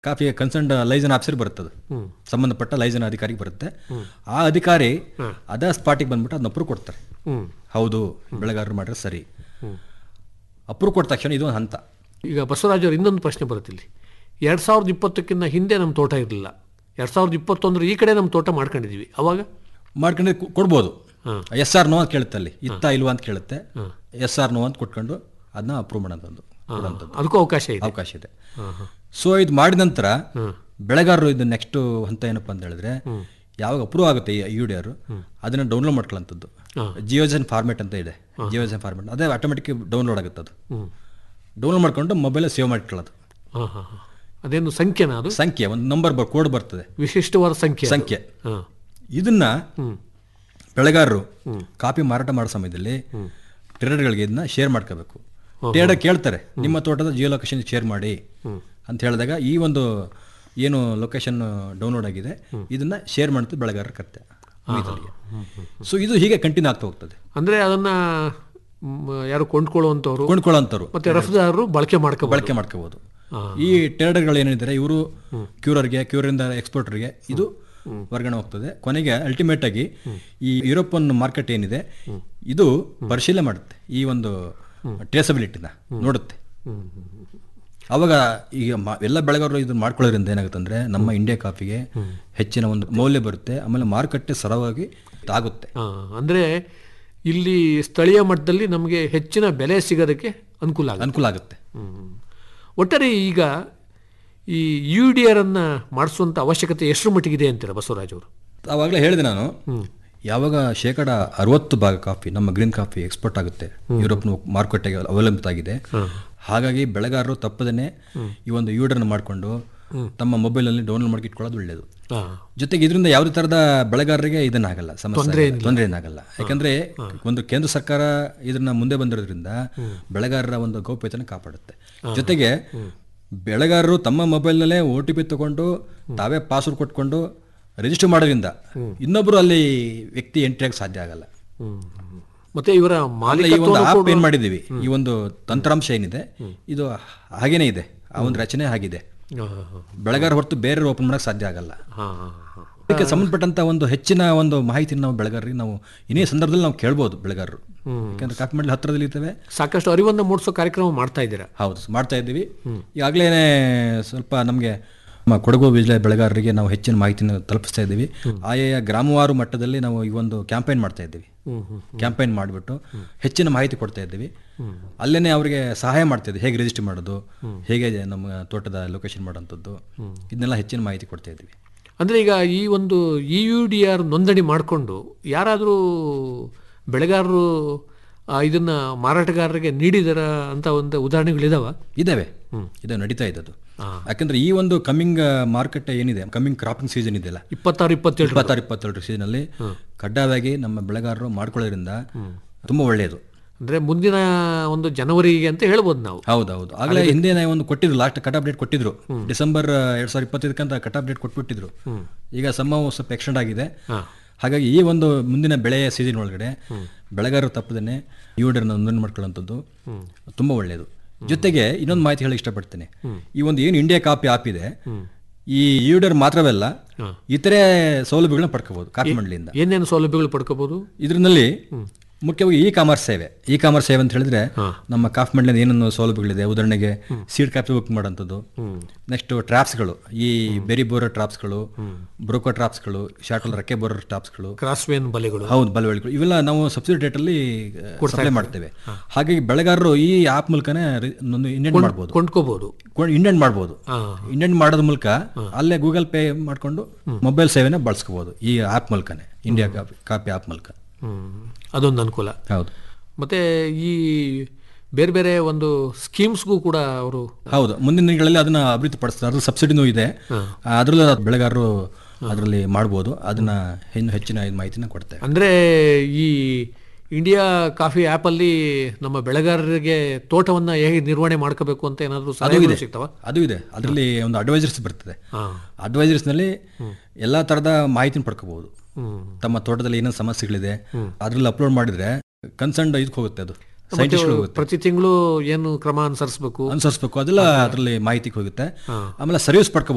Coffee concern liaison officer ಬರುತ್ತೆ ಅದು ಸಂಬಂಧಪಟ್ಟ ಲೈಸನ್ ಅಧಿಕಾರಿಗೆ ಬರುತ್ತೆ ಆ ಅಧಿಕಾರಿ ಅದ ಸ್ಪಾಟಿಗೆ ಬಂದ್ಬಿಟ್ಟು ಅದನ್ನ ಅಪ್ರೂವ್ ಕೊಡ್ತಾರೆ ಹ್ಮ್ ಹೌದು ಬೆಳೆಗಾರರು ಮಾಡಿದ್ರೆ ಸರಿ ಅಪ್ರೂವ್ ಕೊಟ್ಟ ತಕ್ಷಣ ಇದು ಒಂದು ಹಂತ ಈಗ ಬಸವರಾಜ್ ಅವ್ರು ಇನ್ನೊಂದು ಪ್ರಶ್ನೆ ಬರುತ್ತೆ ಇಲ್ಲಿ ಎರಡು ಸಾವಿರದ ಇಪ್ಪತ್ತಕ್ಕಿಂತ ಹಿಂದೆ ನಮ್ಮ ತೋಟ ಇರಲಿಲ್ಲ ಎರಡು ಸಾವಿರದ ಇಪ್ಪತ್ತೊಂದರ ಈ ಕಡೆ ನಮ್ಮ ತೋಟ ಮಾಡ್ಕೊಂಡಿದ್ದೀವಿ ಅವಾಗ ಮಾಡ್ಕೊಂಡ್ರೆ ಕೊ- ಕೊಡ್ಬೋದು ಹಾ. ಎಸ್ ಆರ್ ನೋ ಅಂತ ಕೇಳುತ್ತೆ ಅಲ್ಲಿ ಇತ್ತ ಇಲ್ವಾ ಅಂತ ಕೇಳುತ್ತೆ ಎಸ್ ಆರ್ ನೋ ಅಂತ ಕೊಟ್ಕೊಂಡು ಅದನ್ನ ಅಪ್ರೂವ್ ಮಾಡೋಂಥದ್ದು ಕೊಡೋಂಥದ್ದು ಅದಕ್ಕೂ ಅವಕಾಶ ಇದೆ ಅವಕಾಶ ಇದೆ ಸೊ ಇದು ಮಾಡಿದ ನಂತರ ಬೆಳೆಗಾರರು ಇದು ನೆಕ್ಸ್ಟ್ ಹಂತ ಏನಪ್ಪ ಅಂತ ಹೇಳಿದ್ರೆ ಯಾವಾಗ ಅಪ್ರೂವ್ ಆಗುತ್ತೆ ಈ ಯು ಡಿ ಆರ್ ಅದನ್ನ ಡೌನ್ಲೋಡ್ ಮಾಡ್ಕೊಳ್ಳೋಂಥದ್ದು ಜಿಯೋಜನ್ ಫಾರ್ಮೆಟ್ ಅಂತ ಇದೆ ಜಿಯೋಜನ್ ಫಾರ್ಮೆಟ್ ಅದೇ ಆಟೋಮೆಟಿಕ್ ಡೌನ್ಲೋಡ್ ಆಗುತ್ತೆ ಅದು ಡೌನ್ಲೋಡ್ ಮಾಡ್ಕೊಂಡು ಮೊಬೈಲ್ ಸೇವ್ ಮಾಡ್ಕೊಳ್ಳೋದು ಹಾಂ ಹಾಂ ಹಾಂ ಅದೇನು ಸಂಖ್ಯೆನಾ ಅದು ಸಂಖ್ಯೆ ಒಂದು ನಂಬರ್ ಬರ್ ಕೋಡ್ ಬರ್ತದೆ ವಿಶಿಷ್ಟವಾದ ಸಂಖ್ಯೆ ಅದು. ಸಂಖ್ಯೆ ಹಾಂ ಇದನ್ನ ಬೆಳೆಗಾರರು ಕಾಫಿ ಮಾರಾಟ ಮಾಡೋ ಸಮಯದಲ್ಲಿ ಟ್ರೇಡರ್ಗಳಿಗೆ ಇದನ್ನ ಶೇರ್ ಮಾಡ್ಕೋಬೇಕು ಟ್ರೇಡರ್ ಕೇಳ್ತಾರೆ ನಿಮ್ಮ ತೋಟದ ಜಿಯೋ ಲೊಕೇಶನ್ ಶೇರ್ ಮಾಡಿ ಅಂತ ಹೇಳಿದಾಗ ಈ ಒಂದು ಏನು ಲೊಕೇಶನ್ ಡೌನ್ಲೋಡ್ ಆಗಿದೆ ಇದನ್ನ ಶೇರ್ ಮಾಡ್ತೀವಿ ಬೆಳೆಗಾರರ ಕತ್ತೆ ಸೊ ಇದು ಹೀಗೆ ಕಂಟಿನ್ಯೂ ಆಗ್ತಾ ಹೋಗ್ತದೆ ಅಂದರೆ ಅದನ್ನು ಯಾರು ಕೊಂಡ್ಕೊಳ್ಳುವಂಥವ್ರು ಕೊಂಡ್ಕೊಳ್ಳೋಂಥವ್ರು ಮತ್ತೆ ರಫ್ತುದಾರರು ಬಳಕೆ ಮಾಡ್ಕೋಬೋದು ಬಳಕೆ ಮಾಡ್ಕೋಬಹುದು ಈ ಟ್ರೇಡರ್ಗಳು ಏನಿದ್ದಾರೆ ಇವರು ಕ್ಯೂರರ್ಗೆ ಕ್ಯೂರಿಂದ ಎಕ್ಸ್ಪೋರ್ಟರ್ಗೆ ಇದು ವರ್ಗಾವಣೆ ಹೋಗ್ತದೆ ಕೊನೆಗೆ ಅಲ್ಟಿಮೇಟ್ ಆಗಿ ಈ ಯುರೋಪನ್ ಮಾರ್ಕೆಟ್ ಏನಿದೆ ಇದು ಪರಿಶೀಲನೆ ಮಾಡುತ್ತೆ ಈ ಒಂದು ಟ್ರೇಸಬಿಲಿಟಿನ ನೋಡುತ್ತೆ ಅವಾಗ ಈಗ ಮ- ಎಲ್ಲ ಬೆಳೆಗಾರರು ಇದನ್ನ ಮಾಡ್ಕೊಳ್ಳೋದ್ರಿಂದ ಏನಾಗುತ್ತೆ ಅಂದ್ರೆ ನಮ್ಮ ಇಂಡಿಯಾ ಕಾಫಿಗೆ ಹೆಚ್ಚಿನ ಒಂದು ಮೌಲ್ಯ ಬರುತ್ತೆ ಆಮೇಲೆ ಮಾರುಕಟ್ಟೆ ಸರವಾಗಿ ಆಗುತ್ತೆ ಹಾಂ ಅಂದರೆ ಇಲ್ಲಿ ಸ್ಥಳೀಯ ಮಟ್ಟದಲ್ಲಿ ನಮಗೆ ಹೆಚ್ಚಿನ ಬೆಲೆ ಸಿಗೋದಕ್ಕೆ ಅನುಕೂಲ ಆಗುತ್ತೆ ಅನುಕೂಲ ಆಗುತ್ತೆ ಹ್ಮ್. ಒಟ್ಟಾರೆ ಈಗ ಈ ಯು ಡಿ ಆರ್ ಅನ್ನ ಮಾಡಿಸುವಂತ ಅವಶ್ಯಕತೆ ಎಷ್ಟರ ಮಟ್ಟಿಗಿದೆ ಅಂತೀರ ಬಸವರಾಜ್ ಅವರು ಆವಾಗಲೇ ಹೇಳಿದೆ ನಾನು ಯಾವಾಗ ಶೇಕಡ ಅರವತ್ತು ಭಾಗ ಕಾಫಿ ನಮ್ಮ ಗ್ರೀನ್ ಕಾಫಿ ಎಕ್ಸ್ಪೋರ್ಟ್ ಆಗುತ್ತೆ ಯುರೋಪ್ನ ಮಾರುಕಟ್ಟೆಗೆ ಅವಲಂಬಿತ ಆಗಿದೆ ಹಾಗಾಗಿ ಬೆಳೆಗಾರರು ತಪ್ಪದೇನೆ ಈ ಒಂದು ಯೂಡರ್ನ ಮಾಡಿಕೊಂಡು ತಮ್ಮ ಮೊಬೈಲಲ್ಲಿ ಡೌನ್ಲೋಡ್ ಮಾಡಿ ಇಟ್ಕೊಳ್ಳೋದು ಒಳ್ಳೆಯದು ಜೊತೆಗೆ ಇದರಿಂದ ಯಾವುದೇ ತರದ ಬೆಳೆಗಾರರಿಗೆ ಇದನ್ನಾಗಲ್ಲ ಸಮಸ್ಯೆ ತೊಂದರೆ ಏನಾಗಲ್ಲ ಯಾಕಂದ್ರೆ ಒಂದು ಕೇಂದ್ರ ಸರ್ಕಾರ ಇದನ್ನ ಮುಂದೆ ಬಂದಿರೋದ್ರಿಂದ ಬೆಳೆಗಾರರ ಒಂದು ಗೌಪ್ಯತೆನ ಕಾಪಾಡುತ್ತೆ ಜೊತೆಗೆ ಬೆಳೆಗಾರರು ತಮ್ಮ ಮೊಬೈಲ್ನಲ್ಲೇ ಒ ಟಿ ಪಿ ತಗೊಂಡು ತಾವೇ ಪಾಸ್ವರ್ಡ್ ಕೊಟ್ಕೊಂಡು ರಿಜಿಸ್ಟರ್ ಮಾಡೋದ್ರಿಂದ ಇನ್ನೊಬ್ರು ಅಲ್ಲಿ ವ್ಯಕ್ತಿ ಎಂಟ್ರಿ ಆಗಕ್ಕೆ ಸಾಧ್ಯ ಆಗಲ್ಲ ಮತ್ತೆ ಇವರ ಆಮೇಲೆ ಮಾಲೀಕ ಈ ಒಂದು ಆಪ್ ಏನ್ ಮಾಡಿದೀವಿ ಈ ಒಂದು ತಂತ್ರಾಂಶ ಏನಿದೆ ಇದು ಹಾಗೇನೇ ಇದೆ ಆ ಒಂದು ರಚನೆ ಆಗಿದೆ ಬೆಳೆಗಾರ ಹೊರತು ಬೇರೆ ಓಪನ್ ಮಾಡಕ್ ಸಾಧ್ಯ ಆಗಲ್ಲ ಅದಕ್ಕೆ ಸಂಬಂಧಪಟ್ಟಂತ ಒಂದು ಹೆಚ್ಚಿನ ಒಂದು ಮಾಹಿತಿ ನಾವು ಬೆಳೆಗಾರರಿಗೆ ನಾವು ಇನ್ನೇ ಸಂದರ್ಭದಲ್ಲಿ ನಾವು ಕೇಳ್ಬೋದು ಬೆಳೆಗಾರರು ಯಾಕಂದ್ರೆ ಕಾಫಿ ಮಂಡಳಿ ಹತ್ರದಲ್ಲಿ ಇರ್ತವೆ ಸಾಕಷ್ಟು ಅರಿವನ್ನು ಮೂಡಿಸೋ ಕಾರ್ಯಕ್ರಮ ಮಾಡ್ತಾ ಇದ್ದೀರಾ ಹೌದು ಮಾಡ್ತಾ ಇದ್ದೀವಿ ಈಗಾಗಲೇ ಸ್ವಲ್ಪ ನಮಗೆ ನಮ್ಮ ಕೊಡಗು ಜಿಲ್ಲೆ ಬೆಳೆಗಾರರಿಗೆ ನಾವು ಹೆಚ್ಚಿನ ಮಾಹಿತಿನ ತಲುಪಿಸ್ತಾ ಇದ್ದೀವಿ ಆಯಾ ಗ್ರಾಮವಾರು ಮಟ್ಟದಲ್ಲಿ ನಾವು ಈ ಒಂದು ಕ್ಯಾಂಪೇನ್ ಮಾಡ್ತಾ ಇದ್ದೀವಿ ಕ್ಯಾಂಪೇನ್ ಮಾಡಿಬಿಟ್ಟು ಹೆಚ್ಚಿನ ಮಾಹಿತಿ ಕೊಡ್ತಾ ಇದ್ದೀವಿ ಅಲ್ಲೇನೆ ಅವರಿಗೆ ಸಹಾಯ ಮಾಡ್ತಾ ಇದ್ದೀವಿ ಹೇಗೆ ರಿಜಿಸ್ಟರ್ ಮಾಡೋದು ಹೇಗೆ ನಮ್ಮ ತೋಟದ ಲೊಕೇಶನ್ ಮಾಡೋಂಥದ್ದು ಇದನ್ನೆಲ್ಲ ಹೆಚ್ಚಿನ ಮಾಹಿತಿ ಕೊಡ್ತಾ ಇದ್ದೀವಿ ಅಂದ್ರೆ ಈಗ ಈ ಒಂದು ಇ ಯು ಡಿ ಆರ್ ನೋಂದಣಿ ಮಾಡಿಕೊಂಡು ಯಾರಾದರೂ ಬೆಳೆಗಾರರು ಆ, ಇದನ್ನ ಮಾರಾಟಗಾರರಿಗೆ ನೀಡಿದರ ಅಂತ ಒಂದು ಉದಾಹರಣೆಗಳಿದಾವ ಇದಾವೆ ಇದು ನಡೀತಾ ಇದ್ದದ್ದು ಯಾಕಂದ್ರೆ ಈ ಒಂದು ಕಮ್ಮಿಂಗ್ ಮಾರ್ಕೆಟ್ ಏನಿದೆ ಕಮ್ಮಿಂಗ್ ಕ್ರಾಪಿಂಗ್ ಸೀಸನ್ ಇದೆಯಲ್ಲ ಇಪ್ಪತ್ತಾರು ಇಪ್ಪತ್ತೇಳು ಇಪ್ಪತ್ತಾರು ಇಪ್ಪತ್ತೇಳು ಸೀಸನ್ ಅಲ್ಲಿ ಕಡ್ಡಾಯವಾಗಿ ನಮ್ಮ ಬೆಳೆಗಾರರು ಮಾಡ್ಕೊಳ್ಳೋದ್ರಿಂದ ತುಂಬಾ ಒಳ್ಳೆಯದು ಅಂದ್ರೆ ಮುಂದಿನ ಒಂದು ಜನವರಿಗೆ ಅಂತ ಹೇಳ್ಬೋದು ನಾವು ಹೌದೌದು ಆಗಲೇ ಹಿಂದೆ ಒಂದು ಕೊಟ್ಟಿದ್ರು ಲಾಸ್ಟ್ ಕಟ್ ಅಪ್ ಡೇಟ್ ಕೊಟ್ಟಿದ್ರು ಡಿಸೆಂಬರ್ ಎರಡ್ ಸಾವಿರದ ಇಪ್ಪತ್ತೈದಕ್ಕಂತ ಕಟ್ ಅಪ್ ಡೇಟ್ ಕೊಟ್ಬಿಟ್ಟಿದ್ರು ಈಗ ಸಮ ಸ್ವಲ್ಪ ಎಕ್ಸ್ಟೆಂಡ್ ಆಗಿದೆ ಹಾಗಾಗಿ ಈ ಒಂದು ಮುಂದಿನ ಬೆಳೆಯ ಸೀಸನ್ ಒಳಗಡೆ ಬೆಳೆಗಾರರು ತಪ್ಪದೇನೆ ಯೂಡರ್ ನೋಂದಣಿ ಮಾಡ್ಕೊಳ್ಳೋಂಥದ್ದು ತುಂಬಾ ಒಳ್ಳೆಯದು ಜೊತೆಗೆ ಇನ್ನೊಂದು ಮಾಹಿತಿ ಹೇಳಿ ಇಷ್ಟಪಡ್ತೇನೆ ಈ ಒಂದು ಏನು ಇಂಡಿಯಾ ಕಾಪಿ ಆಪ್ ಇದೆ ಈ ಯೂಡರ್ ಮಾತ್ರವಲ್ಲ ಇತರೆ ಸೌಲಭ್ಯಗಳನ್ನ ಪಡ್ಕೋಬಹುದು ಕಾಫಿ ಮಂಡಳಿಯಿಂದ ಏನೇನು ಸೌಲಭ್ಯಗಳು ಪಡ್ಕೋಬಹುದು ಇದರಲ್ಲಿ ಮುಖ್ಯವಾಗಿ ಇ ಕಾಮರ್ಸ್ ಸೇವೆ ಇ ಕಾಮರ್ಸ್ ಸೇವೆ ಅಂತ ಹೇಳಿದ್ರೆ ನಮ್ಮ ಕಾಫಿ ಮಂಡಳಿಯಿಂದ ಏನೇನು ಸೌಲಭ್ಯಗಳಿದೆ ಉದಾಹರಣೆಗೆ ಸೀಡ್ ಕಾಫಿ ಬುಕ್ ಮಾಡೋಂಥದ್ದು ನೆಕ್ಸ್ಟ್ ಟ್ರಾಪ್ಸ್ಗಳು ಈ ಬೆರಿ ಬೋರರ್ ಟ್ರಾಪ್ಸ್ಗಳು ಬ್ರೋಕೋ ಟ್ರಾಪ್ಸ್ಗಳು ಶಾರ್ಟಲ್ ರೆಕ್ಕೆ ಬೋರರ್ ಟ್ರಾಪ್ಸ್ಗಳು ಕ್ರಾಸ್ವೇನ್ ಬಲೆಗಳು ಹೌದು ಬಲವಳಿಗಳು ಇವೆಲ್ಲ ನಾವು ಸಬ್ಸಿಡಿ ರೇಟಲ್ಲಿ ಸಪ್ಲೈ ಮಾಡ್ತೇವೆ ಹಾಗಾಗಿ ಬೆಳೆಗಾರರು ಈ ಆಪ್ ಮೂಲಕನೇ ಇಂಡೆಂಟ್ ಮಾಡ್ಬೋದು ಕೊಂಡ್ಕೋಬಹುದು ಇಂಡೆಂಟ್ ಮಾಡ್ಬೋದು ಇಂಡೆಂಟ್ ಮಾಡೋದ್ ಮೂಲಕ ಅಲ್ಲೇ ಗೂಗಲ್ ಪೇ ಮಾಡ್ಕೊಂಡು ಮೊಬೈಲ್ ಸೇವೆನ ಬಳಸ್ಕೋಬಹುದು ಈ ಆಪ್ ಮೂಲಕನೇ ಇಂಡಿಯಾ ಕಾಪಿ ಕಾಪಿ ಆಪ್ ಮೂಲಕ ಹ್ಮ್ ಅದೊಂದು ಅನುಕೂಲ ಹೌದು ಮತ್ತೆ ಈ ಬೇರೆ ಬೇರೆ ಒಂದು ಸ್ಕೀಮ್ಸ್ಗೂ ಕೂಡ ಅವರು ಹೌದು ಮುಂದಿನ ದಿನಗಳಲ್ಲಿ ಅದನ್ನ ಅಭಿವೃದ್ಧಿ ಪಡಿಸ್ತಾರೆ ಅದ್ರ ಸಬ್ಸಿಡಿನೂ ಇದೆ ಅದರಲ್ಲೂ ಬೆಳೆಗಾರರು ಅದರಲ್ಲಿ ಮಾಡ್ಬೋದು ಅದನ್ನ ಇನ್ನು ಹೆಚ್ಚಿನ ಇದ್ ಮಾಹಿತಿನ ಕೊಡ್ತೇವೆ ಅಂದ್ರೆ ಈ ಇಂಡಿಯಾ ಕಾಫಿ ಆ್ಯಪಲ್ಲಿ ನಮ್ಮ ಬೆಳೆಗಾರರಿಗೆ ತೋಟವನ್ನ ಹೇಗೆ ನಿರ್ವಹಣೆ ಮಾಡ್ಕೋಬೇಕು ಅಂತ ಏನಾದರೂ ಸಲಹೆಗಳು ಸಿಗ್ತಾವ ಅದು ಇದೆ ಅದರಲ್ಲಿ ಒಂದು ಅಡ್ವೈಸರ್ಸ್ ಬರ್ತದೆ ಹಾ. ಅಡ್ವೈಸರ್ಸ್ ನಲ್ಲಿ ಎಲ್ಲಾ ತರದ ಮಾಹಿತಿನ ಪಡ್ಕೋಬಹುದು ಹ್ಮ್. ತಮ್ಮ ತೋಟದಲ್ಲಿ ಏನೇನು ಸಮಸ್ಯೆಗಳಿದೆ ಅದ್ರಲ್ಲಿ ಅಪ್ಲೋಡ್ ಮಾಡಿದ್ರೆ ಕನ್ಸರ್ನ್ ಇದಕ್ಕೆ ಹೋಗುತ್ತೆ ಅದು ಸೈಂಟಿಸ್ಟ್ ಹೋಗುತ್ತೆ ಪ್ರತಿ ತಿಂಗಳು ಏನು ಕ್ರಮ ಅನುಸರಿಸಬೇಕು ಅನುಸರಿಸಬೇಕು ಅದೆಲ್ಲ ಅದರಲ್ಲಿ ಮಾಹಿತಿಗೆ ಹೋಗುತ್ತೆ ಆಮೇಲೆ ಸರ್ವಿಸ್ ಪಡ್ಕೋಬಹುದು